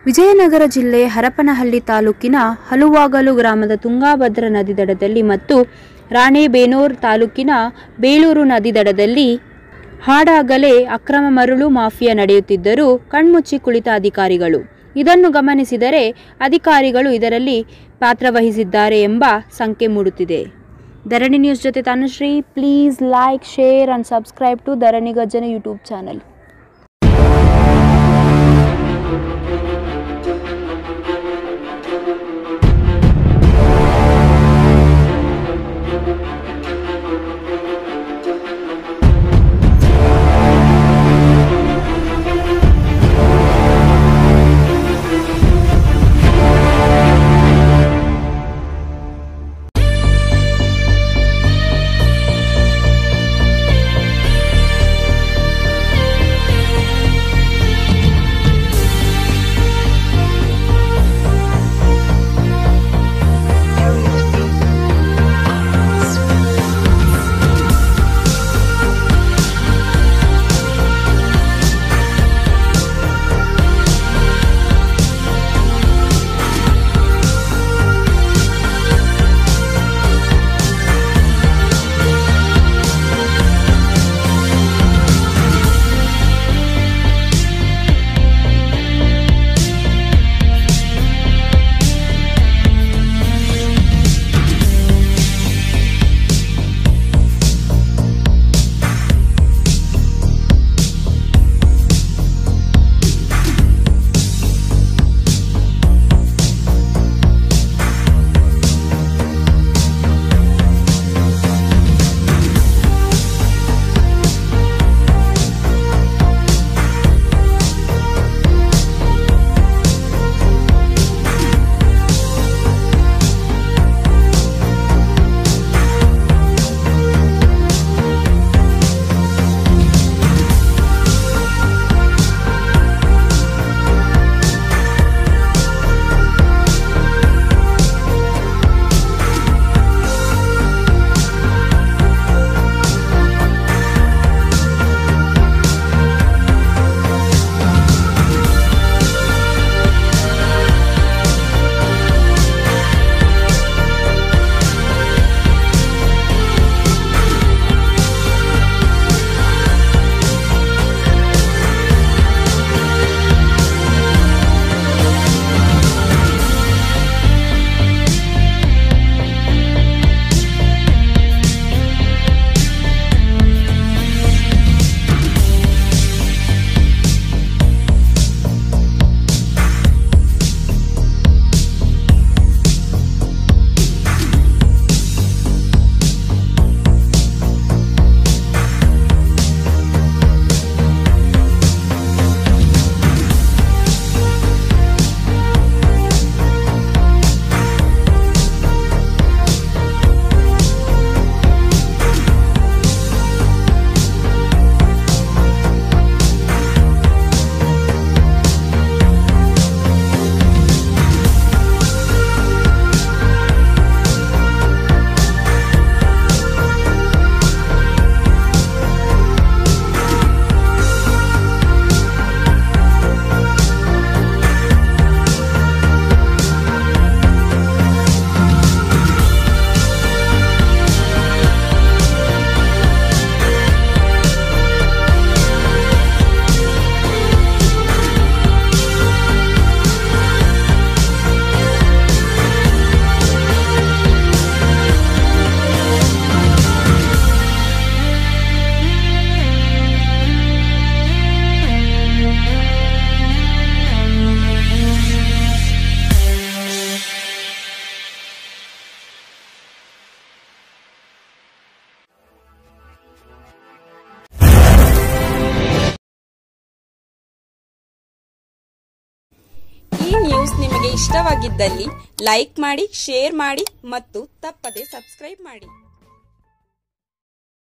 ವಿಜಯನಗರ ಜಿಲ್ಲೆ ಹರಪನಹಳ್ಳಿ ತಾಲೂಕಿನ ಹಲುವಾಗಲು ಗ್ರಾಮದ ತುಂಗಾಭದ್ರಾ ನದಿ ದಡದಲ್ಲಿ ಮತ್ತು ರಾಣೆಬೇನೂರ್ ತಾಲೂಕಿನ ಬೇಲೂರು ನದಿ ದಡದಲ್ಲಿ ಹಾಡಾಗಲೇ ಅಕ್ರಮ ಮರಳು ಮಾಫಿಯಾ ನಡೆಯುತ್ತಿದ್ದರೂ ಕಣ್ಮುಚ್ಚಿ ಕುಳಿತ ಅಧಿಕಾರಿಗಳು ಇದನ್ನು ಗಮನಿಸಿದರೆ ಅಧಿಕಾರಿಗಳು ಇದರಲ್ಲಿ ಪಾತ್ರವಹಿಸಿದ್ದಾರೆ ಎಂಬ ಸಂಖ್ಯೆ ಮೂಡುತ್ತಿದೆ ಧರಣಿ ನ್ಯೂಸ್ ಜೊತೆ Tanushree please like share and subscribe to Dharani Garjana YouTube channel ಈ ನ್ಯೂಸ್ ನಿಮಗೆ ಇಷ್ಟವಾಗಿದ್ದಲ್ಲಿ ಲೈಕ್ ಮಾಡಿ ಶೇರ್ ಮಾಡಿ ಮತ್ತು ತಪ್ಪದೆ ಸಬ್ಸ್ಕ್ರೈಬ್ ಮಾಡಿ